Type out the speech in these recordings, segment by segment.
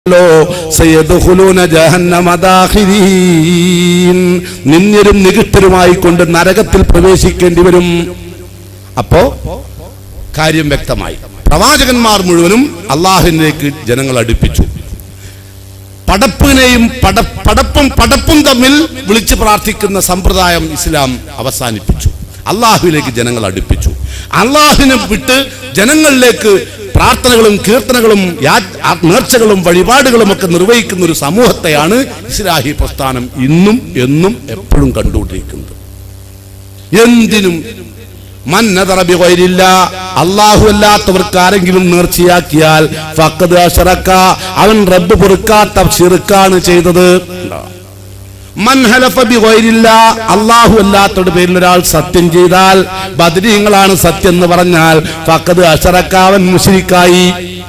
Law സയദ്ഖുലൂന ജഹന്നമ ദാഖിരീൻ നിന്യരും നികിട്ടരുമായി കൊണ്ട് നരകത്തിൽ പ്രവേശിക്കേണ്ടി വരും അപ്പോ കാര്യം വ്യക്തമായി പ്രവാചകന്മാർ മുഴുവനും അള്ളാഹുവിലേക്ക് ജനങ്ങൾ അടുപ്പിച്ചു പടപ്പിനെയും പട പടപ്പും പടപ്പും തമ്മിൽ വിളിച്ചു പ്രാർത്ഥിക്കുന്ന സമ്പ്രദായം ഇസ്ലാം അവസാനിപ്പിച്ചു അള്ളാഹുവിലേക്ക് ജനങ്ങൾ അടുപ്പിച്ചു അള്ളാഹുവിനെ വിട്ട് ജനങ്ങളിലേക്ക് പ്രാർത്ഥനകളും കീർത്തനകളും യാ- ആ നേർച്ചകളും വഴിപാടുകളും ഒക്കെ നിർവഹിക്കുന്ന ഒരു സമൂഹത്തെയാണ് ഇസ്ലാഹി പ്രസ്ഥാനം ഇന്നും എന്നും എപ്പോഴും കണ്ടുകൊണ്ടിരിക്കുന്നത് എന്തിനും മന്നതറബി വൈരില്ല അള്ളാഹു അല്ലാത്തവർക്ക് ആരെങ്കിലും നേർച്ചയാക്കിയാൽ ഫക്കത് അഷറക്ക അവൻ റബ്ബ് പൊറുക്കാത്ത ഷിറുക്കാണ് ചെയ്തത് മൻ ഹലഫ ബി ഗൈരില്ല അള്ളാഹു അല്ലാത്തവരുടെ പേരിൽ ഒരാൾ സത്യം ചെയ്താൽ ബദരീങ്ങളാണ് സത്യം എന്ന് പറഞ്ഞാൽ ഫക്കത് അഷറക്ക അവൻ മുഷിരിക്കായി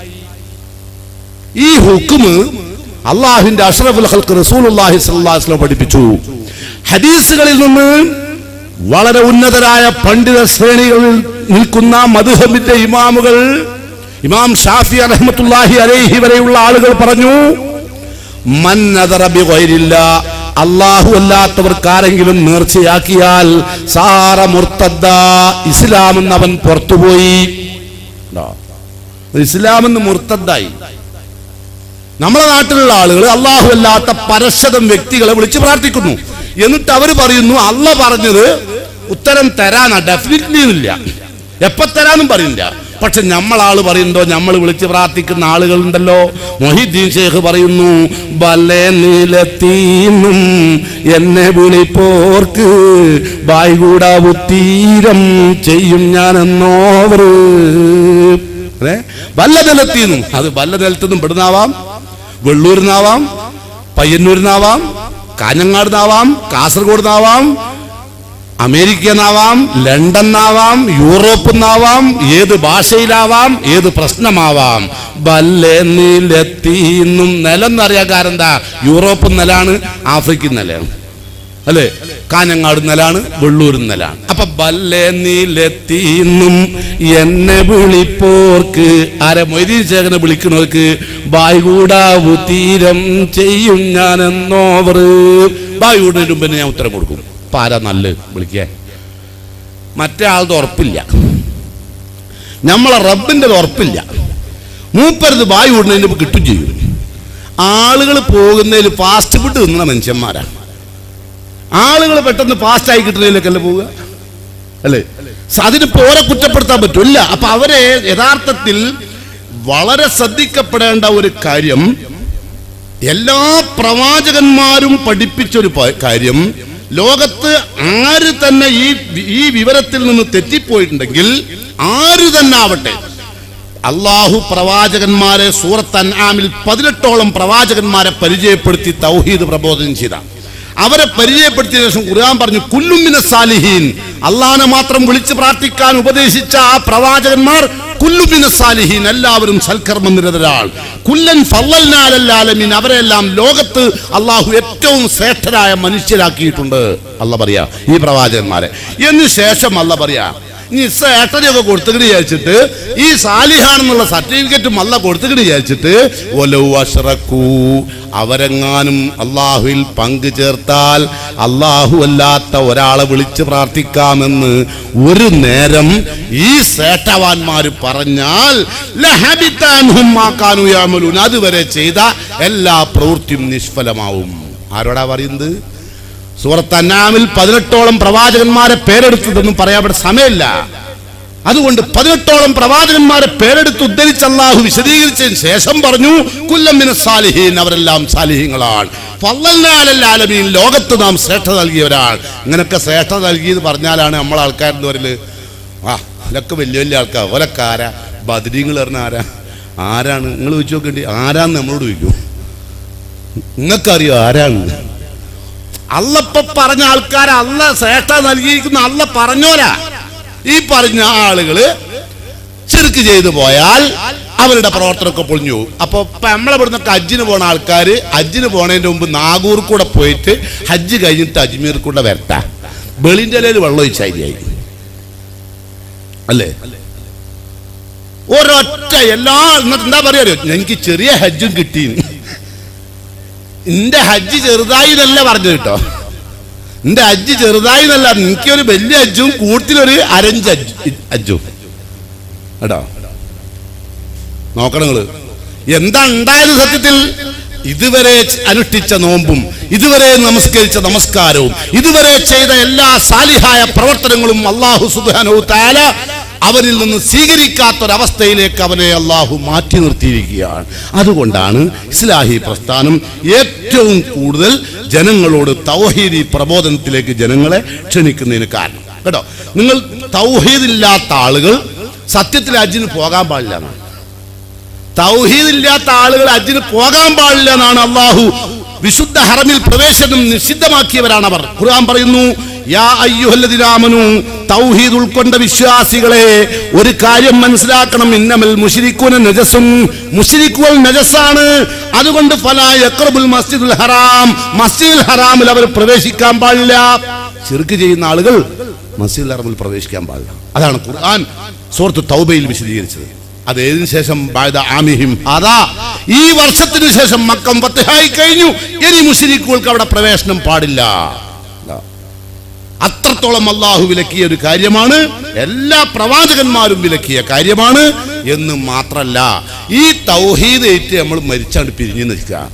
ഈ ഹുക്കുമ് അള്ളാഹുവിന്റെ അഷ്റഫുൽ ഹൽക്ക് റസൂലുള്ളാഹി സ്വല്ലല്ലാഹു അലൈഹി വസല്ലം പഠിപ്പിച്ചു ഹദീസുകളിൽ നിന്ന് വളരെ ഉന്നതരായ പണ്ഡിത ശ്രേണികളിൽ നിൽക്കുന്ന മധുഹബിന്റെ ഇമാമുകൾ ഇമാം ഷാഫി റഹ്മത്തുള്ളാഹി അലൈഹി വരെയുള്ള ആളുകൾ പറഞ്ഞു മൻ നദറ ബി ഗൈരില്ല അള്ളാഹു അല്ലാത്തവർക്ക് ആരെങ്കിലും നേർച്ചയാക്കിയാൽ സാറ മുർത്തദ്ദ ഇസ്ലാം എന്ന് അവൻ പുറത്തുപോയി ഉണ്ടോ? ഇസ്ലാം എന്ന് മുർത്തദ്ദായി നമ്മുടെ നാട്ടിലുള്ള ആളുകൾ അള്ളാഹു അല്ലാത്ത പരശതം വ്യക്തികളെ വിളിച്ച് പ്രാർത്ഥിക്കുന്നു എന്നിട്ട് അവർ പറയുന്നു അല്ല പറഞ്ഞത് ഉത്തരം തരാനാ ഡെഫിനറ്റ്ലി ഇല്ല എപ്പോ തരാന്നും പറയുന്നില്ല പക്ഷെ നമ്മളാള് പറയുന്നുണ്ടോ നമ്മൾ വിളിച്ച് പ്രാർത്ഥിക്കുന്ന ആളുകളുണ്ടല്ലോ മൊഹിദ്ദീൻ ഷേഖ് പറയുന്നു ബല്ലേ നീലത്തീന്നും എന്നെ വിളിപ്പോർക്ക് ബായ്കൂടാ തീരം ചെയ്യും ഞാൻ എന്നോവർ അതെ വല്ല നിലത്തിന്നും അത് വല്ല നിലത്തുനിന്നും പെടുന്നാവാം വെള്ളൂരിന്നാവാം പയ്യന്നൂരിന്നാവാം കാഞ്ഞങ്ങാടുന്നാവാം കാസർഗോഡ് അമേരിക്ക എന്നാവാം ലണ്ടൻ എന്നാവാം യൂറോപ്പ് എന്നാവാം ഏത് ഭാഷയിലാവാം ഏത് പ്രശ്നമാവാം ബല്ലേ നിലത്തിന്നും നിലം എന്നറിയാൻ കാരണം എന്താ യൂറോപ്പ് നിലാണ് ആഫ്രിക്കൻ നിലയാണ് അല്ലേ കാഞ്ഞങ്ങാട് നിലാണ് വെള്ളൂർ നിലാണ് അപ്പൊ ബല്ലേ നീലെത്തിന്നും എന്നെ വിളിപ്പോർക്ക് ആരെ മൊയ്തീൻ ശേഖരനെ വിളിക്കുന്നവർക്ക് ബായ്കൂടാവു തീരം ചെയ്യും ഞാൻ എന്നോവർ ബായ്കൂടിന് മുമ്പ് ഞാൻ ഉത്തരം കൊടുക്കും അപ്പൊ ആരാ നല്ല വിളിക്കേ മറ്റേ ആളുടെ ഉറപ്പില്ല നമ്മളെ റബ്ബിന്റെ ഉറപ്പില്ല മൂപ്പരത് ബായ് വിടുന്നതിന് മുമ്പ് കിട്ടും ചെയ്യും ആളുകൾ പോകുന്നതിൽ ഫാസ്റ്റ് ഫുഡ് തിന്നുന്ന മനുഷ്യന്മാരാണ് ആളുകൾ പെട്ടെന്ന് ഫാസ്റ്റായി കിട്ടുന്നതിലേക്കല്ല പോവുക അല്ലേ സ- അതിനിപ്പോ ഓരെ കുറ്റപ്പെടുത്താൻ പറ്റില്ല അപ്പൊ അവരെ യഥാർത്ഥത്തിൽ വളരെ ശ്രദ്ധിക്കപ്പെടേണ്ട ഒരു കാര്യം എല്ലാ പ്രവാചകന്മാരും പഠിപ്പിച്ചൊരു പ- കാര്യം ലോകത്ത് ആര് തന്നെ ഈ ഈ വിവരത്തിൽ നിന്ന് തെറ്റിപ്പോയിട്ടുണ്ടെങ്കിൽ ആര് തന്നെ ആവട്ടെ അള്ളാഹു പ്രവാചകന്മാരെ സൂറത്ത് അൻആമിൽ പതിനെട്ടോളം പ്രവാചകന്മാരെ പരിചയപ്പെടുത്തി തൗഹീദ് പ്രബോധനം ചെയ്ത അവരെ പരിചയപ്പെടുത്തിയ ശേഷം ഖുർആൻ പറഞ്ഞു കുല്ലുമിന സാലിഹീൻ അള്ളാഹനെ മാത്രം വിളിച്ച് പ്രാർത്ഥിക്കാൻ ഉപദേശിച്ച ആ പ്രവാചകന്മാർ കുല്ലുമിന സാലിഹീൻ എല്ലാവരും സൽക്കർമ്മ നിരതരാൾ കുല്ലൻ ഫല്ലൽനാലല്ലാലമീൻ അവരെല്ലാം ലോകത്ത് അള്ളാഹു ഏറ്റവും ശ്രേഷ്ഠരായ മനുഷ്യരാക്കിയിട്ടുണ്ട് അല്ല പറയാ ഈ പ്രവാചകന്മാരെ എന്ന് ശേഷം അല്ല പറയാ ഇനി സേട്ടനെയൊക്കെ കൊടുത്തുകിട്ട് വിചാരിച്ചിട്ട് ഈ സാലിഹാണെന്നുള്ള സർട്ടിഫിക്കറ്റും അല്ല കൊടുത്തുകിട്ട് വിചാരിച്ചിട്ട് ഒലൗ അഷ്റക്കൂ അവരെങ്ങാനും അള്ളാഹുവിൽ പങ്കു ചേർത്താൽ അള്ളാഹു അല്ലാത്ത ഒരാളെ വിളിച്ച് പ്രാർത്ഥിക്കാമെന്ന് ഒരു നേരം ഈ സേട്ടവാന്മാർ പറഞ്ഞാൽ ലഹബിത്താൻഹും മാ കാനൂ യഅമലൂൻ. അതുവരെ ചെയ്ത എല്ലാ പ്രവൃത്തിയും നിഷ്ഫലമാവും ആരോടാ പറയുന്നത് സൂറത്ത് അന്നാമിൽ പതിനെട്ടോളം പ്രവാചകന്മാരെ പേരെടുത്തതൊന്നും പറയാൻ ഇവിടെ സമയമില്ല അതുകൊണ്ട് പതിനെട്ടോളം പ്രവാചകന്മാരെ പേരെടുത്ത് ഉദ്ധരിച്ച് അള്ളാഹു വിശദീകരിച്ചതിന് ശേഷം പറഞ്ഞു കുല്ലമ്മിന സാലിഹീൻ അവരെല്ലാം സാലിഹീങ്ങളാണ് ഫല്ലല്ലാലല്ലാലമീൻ ലോകത്ത് നാം ശ്രേഷ്ഠ നൽകിയവരാണ് ഇങ്ങനൊക്കെ ശ്രേഷ്ഠ നൽകിയെന്ന് പറഞ്ഞാലാണ് നമ്മളെ ആൾക്കാരെന്ന് പറയല് ആ ഇതൊക്കെ വലിയ വലിയ ആൾക്കാർ ഓലൊക്കെ ആരാ ബദരീങ്ങൾ പറഞ്ഞ ആരാ ആരാണ് നിങ്ങൾ ചോദിച്ചു നോക്കേണ്ടി ആരാന്ന് നമ്മളോട് ചോദിക്കും നിങ്ങൾക്കറിയോ ആരാണ് അല്ലപ്പ പറഞ്ഞ ആൾക്കാരെ അല്ല ശ്രേഷ്ഠ നൽകിയിരിക്കുന്ന അല്ല പറഞ്ഞോല ഈ പറഞ്ഞ ആളുകള് ചെറുക്ക് ചെയ്തു പോയാൽ അവരുടെ പ്രവർത്തനമൊക്കെ പൊളിഞ്ഞു പോകും അപ്പൊ ഇപ്പൊ നമ്മളെ ഇവിടുന്നൊക്കെ ഹജ്ജിന് പോണ ആൾക്കാര് ഹജ്ജിന് പോണതിന്റെ മുമ്പ് നാഗൂർ കൂടെ പോയിട്ട് ഹജ്ജ് കഴിഞ്ഞിട്ട് അജ്മീർ കൂടെ വരട്ട വെളിന്റെ ഇലയിൽ വെള്ളം ഒഴിച്ചായി അല്ലേ ഒരൊറ്റ എല്ലാ എന്നിട്ട് എന്താ പറയാ എനിക്ക് ചെറിയ ഹജ്ജും കിട്ടി എന്റെ ഹജ്ജ് ചെറുതായി എന്നല്ല പറഞ്ഞു കേട്ടോ എന്റെ ഹജ്ജ് ചെറുതായി എന്നല്ല എനിക്കൊരു വലിയ ഹജ്ജും കൂട്ടിലൊരു അരഞ്ച് ഹജ്ജ് ഹജ്ജും കേട്ടോ നോക്കണം നിങ്ങള് എന്താ ഉണ്ടായത് സത്യത്തിൽ ഇതുവരെ അനുഷ്ഠിച്ച നോമ്പും ഇതുവരെ നമസ്കരിച്ച നമസ്കാരവും ഇതുവരെ ചെയ്ത എല്ലാ സാലിഹായ പ്രവർത്തനങ്ങളും അള്ളാഹു സുബാനോ താല അവനിൽ നിന്ന് സ്വീകരിക്കാത്തൊരവസ്ഥയിലേക്ക് അവനെ അള്ളാഹു മാറ്റി നിർത്തിയിരിക്കുകയാണ് അതുകൊണ്ടാണ് ഇസ്ലാഹി പ്രസ്ഥാനം ഏറ്റവും കൂടുതൽ ജനങ്ങളോട് തൗഹീദി പ്രബോധനത്തിലേക്ക് ജനങ്ങളെ ക്ഷണിക്കുന്നതിന് കാരണം കേട്ടോ നിങ്ങൾ തൗഹീദില്ലാത്ത ആളുകൾ സത്യത്തിൽ അജിന് പോകാൻ പാടില്ല എന്നാണ് തൗഹീദില്ലാത്ത ആളുകൾ അജിന് പോകാൻ പാടില്ല എന്നാണ് അള്ളാഹു വിശുദ്ധ ഹറമിൽ പ്രവേശനം നിഷിദ്ധമാക്കിയവരാണ് അവർ ഖുർആൻ പറയുന്നു യാ അയ്യുഹല്ലദിനാമനു തൗഹീദ് ഉൾക്കൊണ്ട വിശ്വാസികളെ ഒരു കാര്യം മനസ്സിലാക്കണം ഇന്നമൽ മുഷിരിക്കുന നജസും മുഷിരിക്കുകൾ നജസാണ് അതുകൊണ്ട് ഫലാ യഖ്റബുൽ മസ്ജിദുൽ ഹറാം മസ്ജിദുൽ ഹറാമിൽ അവർ പ്രവേശിക്കാൻ പാടില്ല ചെറുക്ക് ചെയ്യുന്ന ആളുകൾ മസ്ജിദുൽ ഹറാമിൽ പ്രവേശിക്കാൻ പാടില്ല അതാണ് ഖുർആൻ സൂറത്ത് തൗബയിൽ വിശദീകരിച്ചത് അത് ഏതിനു ശേഷം ബാദ ആമിഹിം അതാ ഈ വർഷത്തിന് ശേഷം മക്കം പത്തഹായി കഴിഞ്ഞു ഇനി മുസ്ലിക്കുകൾക്ക് അവിടെ പ്രവേശനം പാടില്ല ദാ. അത്രത്തോളം അള്ളാഹു വിലക്കിയ ഒരു കാര്യമാണ് എല്ലാ പ്രവാചകന്മാരും വിലക്കിയ കാര്യമാണ് എന്ന് മാത്രല്ല ഈ തൗഹീദ് ഏറ്റ് നമ്മൾ മരിച്ചാണ്ട് പിരിഞ്ഞു നിൽക്കുക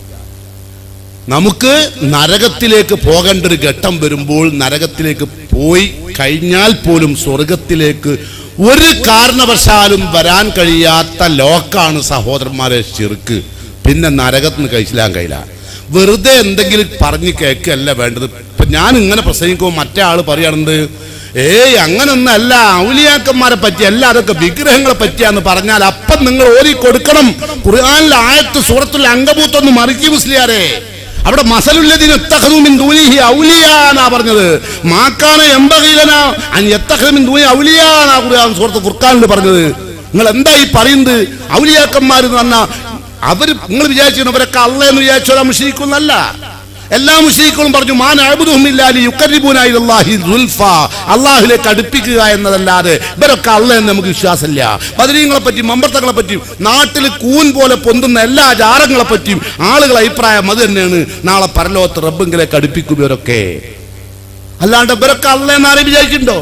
നമുക്ക് നരകത്തിലേക്ക് പോകേണ്ട ഒരു ഘട്ടം വരുമ്പോൾ നരകത്തിലേക്ക് പോയി കഴിഞ്ഞാൽ പോലും സ്വർഗത്തിലേക്ക് ഒരു കാരണവശാലും വരാൻ കഴിയാത്ത ലോക്കാണ് സഹോദരന്മാരെ ചെറുക്ക് പിന്നെ നരകത്തിന് കഴിച്ചില്ലാൻ കഴിയില്ല വെറുതെ എന്തെങ്കിലും പറഞ്ഞ് കേൾക്കല്ല വേണ്ടത് ഇപ്പൊ ഞാൻ ഇങ്ങനെ പ്രസംഗിക്കുമ്പോൾ മറ്റേ ആള് പറയുന്നത് ഏയ് അങ്ങനൊന്നല്ല ഔലിയാക്കന്മാരെ പറ്റി അല്ല അതൊക്കെ വിഗ്രഹങ്ങളെ പറ്റിയാന്ന് പറഞ്ഞാൽ അപ്പം നിങ്ങൾ ഓരി കൊടുക്കണം ഖുർആനിലെ ആയത്ത് സൂറത്തുൽ അങ്കബൂത്തൊന്ന് മറിക്കി മുസ്ലിയാരെ അവിടെ മസലുല്ലതിന് എത്തഹദുമിൻ ദൂനിഹി ഔലിയാനാ പറഞ്ഞത് മാക്കാന എമ്പകീലന അൻ എത്തഹദുമിൻ ദൂനി ഔലിയാനാ ഖുർആൻ സൂറത്ത് ഫുർഖാനിൽ പറഞ്ഞത് നിങ്ങൾ എന്താ ഈ പറയുന്നത് ഔലിയാക്കന്മാർ എന്ന് പറഞ്ഞാൽ അവർ നിങ്ങൾ വിചാരിച്ചു അവരൊക്കെ അല്ല എന്ന് വിചാരിച്ചോളാം മുഷരിക്കുന്നല്ല എല്ലാ മുഷരിക്കളും പറഞ്ഞു മാൻ അഴുതുമില്ലാലി യുക്കരിബൂനായി ദുൽഫ അള്ളാഹുലേക്ക് അടുപ്പിക്കുക എന്നതല്ലാതെ ഇവരൊക്കെ അല്ല എന്ന് നമുക്ക് വിശ്വാസമില്ല ബദരീങ്ങളെ പറ്റി മമ്പർത്തങ്ങളെ പറ്റിയും നാട്ടിൽ കൂൻ പോലെ പൊന്തുന്ന എല്ലാ ജാറങ്ങളെ പറ്റിയും ആളുകളെ അഭിപ്രായം അത് തന്നെയാണ് നാളെ പരലോകത്ത് റബ്ബെങ്കിലേക്ക് അടുപ്പിക്കും ഇവരൊക്കെ അല്ലാണ്ട് ഇവരൊക്കെ അല്ല എന്നാരും വിചാരിച്ചിട്ടുണ്ടോ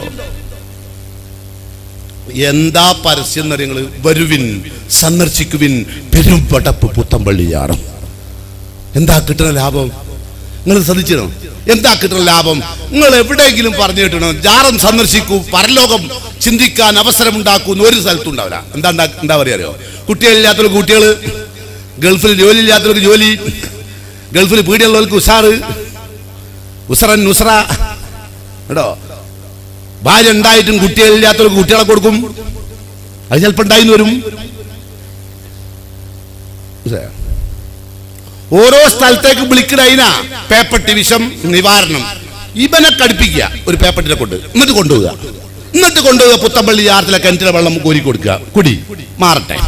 എന്താ പരസ്യം എന്ന് നിങ്ങൾ വരുവിൻ സന്ദർശിക്കുവിൻ പെരുമ്പടപ്പ് പുത്തമ്പള്ളിയാറും എന്താ കിട്ടുന്ന ലാഭം നിങ്ങൾ ശ്രദ്ധിച്ചിരുന്നു എന്താ കിട്ടുന്ന ലാഭം നിങ്ങൾ എവിടെയെങ്കിലും പറഞ്ഞു കിട്ടണം ജാറം സന്ദർശിക്കൂ പരലോകം ചിന്തിക്കാൻ അവസരമുണ്ടാക്കൂ എന്ന് ഒരു സ്ഥലത്തും ഉണ്ടാവില്ല എന്താ ഉണ്ടാ- എന്താ പറയാ അറിയോ കുട്ടികളില്ലാത്തവർക്ക് കുട്ടികൾ ഗൾഫിൽ ജോലി ഇല്ലാത്തവർക്ക് ജോലി ഗൾഫിൽ പീടിയുള്ളവർക്ക് ഉഷാറ് ഉസറൻ നുസറ കേട്ടോ ഭാര്യ ഉണ്ടായിട്ടും കുട്ടികളില്ലാത്തവർക്ക് കുട്ടികളെ കൊടുക്കും അത് ചിലപ്പോൾ ഉണ്ടായിന്ന് വരും മനസ്സിലായോ? ഓരോ സ്ഥലത്തേക്ക് വിളിക്കണതിന പേപ്പട്ടി വിഷം നിവാരണം ഇവനെ കടുപ്പിക്കുക ഒരു പേപ്പട്ടിനെ കൊണ്ട് എന്നിട്ട് കൊണ്ടുപോവുക എന്നിട്ട് കൊണ്ടുപോവുക പുത്തമ്പള്ളി യാർത്തിലെ കിണറ്റിലെ വെള്ളം കോരി കൊടുക്കുക കുടി മാറട്ടെ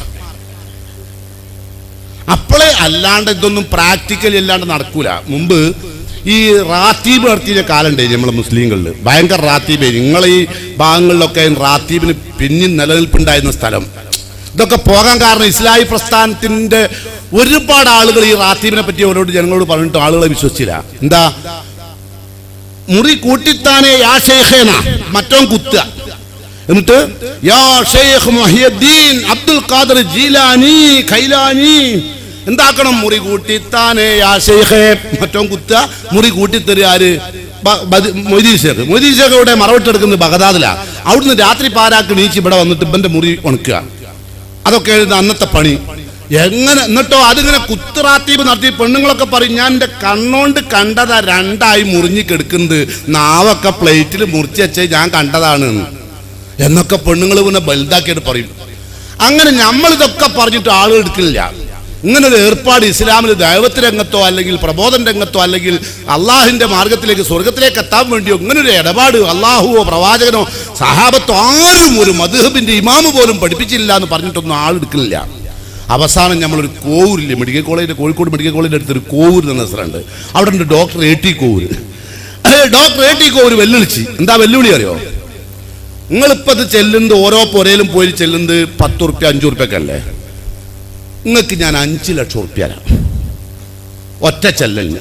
അപ്പോളെ അല്ലാണ്ട് ഇതൊന്നും പ്രാക്ടിക്കലി അല്ലാണ്ട് നടക്കൂല മുമ്പ് ഈ റാത്തീബ് നടത്തിയ കാലുണ്ട് നമ്മളെ മുസ്ലിങ്ങളിൽ ഭയങ്കര റാത്തീബ് നിങ്ങളെ ഈ ഭാഗങ്ങളിലൊക്കെ റാത്തീബിന് പിന്നിൽ നിലനിൽപ്പുണ്ടായിരുന്ന സ്ഥലം ഇതൊക്കെ പോകാൻ കാരണം ഇസ്ലാഹി പ്രസ്ഥാനത്തിന്റെ ഒരുപാട് ആളുകൾ ഈ റാത്തീബിനെ പറ്റി ഓരോട് ജനങ്ങളോട് പറഞ്ഞിട്ട് ആളുകളെ വിശ്വസിച്ചില്ല എന്താ മുറി കൂട്ടിത്താനെ യാ ഷെയ്ഖേന മറ്റോൻ കുത്തുക എന്നിട്ട് യാ ഷെയ്ഖ് മുഹിയുദ്ദീൻ അബ്ദുൽ ഖാദർ ജീലാനി ഖൈലാനി എന്താക്കണം മുറി കൂട്ടിത്താനെ യാ ഷെയ്ഖേ മറ്റോൻ കുത്തുക മുറി കൂട്ടിത്തരുക ആര് ബ- ബദ- മൊയ്തീൻ ഷേഖ് മൊയ്തീൻ ഷേഖ് ഇവിടെ മറവിട്ടെടുക്കുന്നത് ബഗദാദിലാ അവിടുന്ന് രാത്രി പാരാക്ക് നീച്ച് ഇവിടെ വന്നിട്ട് ഇവന്റെ മുറി ഉണക്കുക അതൊക്കെ അന്നത്തെ പണി എങ്ങനെ എന്നിട്ടോ അതിങ്ങനെ കുത്തുറാത്തീപ് നടത്തി പെണ്ണുങ്ങളൊക്കെ പറയും ഞാൻ എൻ്റെ കണ്ണോണ്ട് കണ്ടതാ രണ്ടായി മുറിഞ്ഞ് കിടക്കുന്നത് നാവൊക്കെ പ്ലേറ്റിൽ മുറിച്ച് വെച്ചേ ഞാൻ കണ്ടതാണ് എന്ന്. എന്നൊക്കെ പെണ്ണുങ്ങൾ പിന്നെ വലുതാക്കിയിട്ട് പറയും അങ്ങനെ നമ്മൾ ഇതൊക്കെ പറഞ്ഞിട്ട് ആളുകൾ എടുക്കില്ല ഇങ്ങനെ ഒരു ഏർപ്പാട് ഇസ്ലാമിൽ ദൈവത്തി രംഗത്തോ അല്ലെങ്കിൽ പ്രബോധന രംഗത്തോ അല്ലെങ്കിൽ അള്ളാഹിന്റെ മാർഗത്തിലേക്ക് സ്വർഗത്തിലേക്ക് എത്താൻ വേണ്ടിയോ ഇങ്ങനെ ഒരു ഇടപാട് അള്ളാഹുവോ പ്രവാചകനോ സഹാബത്തോ ആരും ഒരു മധുഹബിന്റെ ഇമാമ് പോലും പഠിപ്പിച്ചില്ല എന്ന് പറഞ്ഞിട്ടൊന്നും ആളെടുക്കില്ല അവസാനം നമ്മളൊരു കോവൂരില്ലേ മെഡിക്കൽ കോളേജിന്റെ കോഴിക്കോട് മെഡിക്കൽ കോളേജിന്റെ അടുത്തൊരു കോവൂർ എന്ന സ്ഥലമുണ്ട് അവിടെ ഉണ്ട് doctor A T Kovoor doctor A T Kovoor വെല്ലുവിളിച്ച് എന്താ വെല്ലുവിളി അറിയോ നിങ്ങളിപ്പോ ഇത് ചെല്ലുന്നത് ഓരോ പുരയിലും പോയി ചെല്ലുന്നത് പത്ത് ഉറുപ്പ്യ അഞ്ചു ഉറുപ്പ്യൊക്കെ അല്ലേ നിങ്ങൾക്ക് ഞാൻ അഞ്ച് ലക്ഷം ഉറുപ്പ്യ തരാം ഒറ്റ ചെല്ലലിന്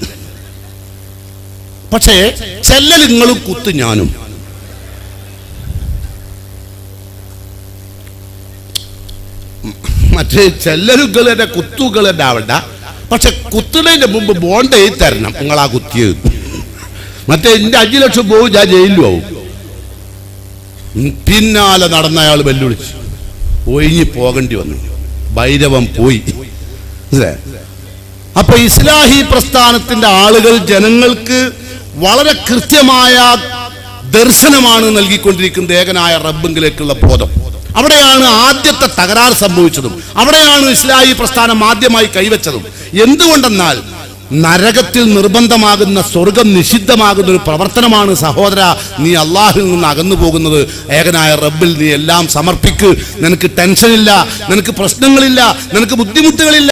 പക്ഷേ ചെല്ലൽ നിങ്ങളും കുത്ത് ഞാനും മറ്റേ ചെല്ലലുകളുടെ കുത്തുകളുടെ ആവണ്ട പക്ഷെ കുത്തുന്നതിന്റെ മുമ്പ് ബോണ്ട് എഴുതി തരണം നിങ്ങൾ ആ കുത്തിയത് മറ്റേ എന്റെ അഞ്ചു ലക്ഷം പോവും ഞാൻ ജയിലിലും ആവും ഉം, പിന്നാലെ നടന്ന അയാൾ വെല്ലുവിളിച്ചു ഒഴിഞ്ഞു പോകേണ്ടി വന്നു ഭൈരവം പോയി മനസ്സിലായോ? അപ്പൊ ഇസ്ലാഹി പ്രസ്ഥാനത്തിന്റെ ആളുകൾ ജനങ്ങൾക്ക് വളരെ കൃത്യമായ ദർശനമാണ് നൽകിക്കൊണ്ടിരിക്കുന്നത് ഏകനായ റബ്ബിങ്കിലേക്കുള്ള ബോധം അവിടെയാണ് ആദ്യത്തെ തകരാർ സംഭവിച്ചതും അവിടെയാണ് ഇസ്ലാഹി പ്രസ്ഥാനം ആദ്യമായി കൈവച്ചതും എന്തുകൊണ്ടെന്നാൽ നരകത്തിൽ നിർബന്ധമാകുന്ന സ്വർഗം നിഷിദ്ധമാകുന്ന ഒരു പ്രവർത്തനമാണ് സഹോദര നീ അള്ളാഹിൽ നിന്ന് അകന്നു പോകുന്നത് ഏകനായ റബ്ബിൽ നീ എല്ലാം സമർപ്പിക്ക് നിനക്ക് ടെൻഷനില്ല നിനക്ക് പ്രശ്നങ്ങളില്ല നിനക്ക് ബുദ്ധിമുട്ടുകളില്ല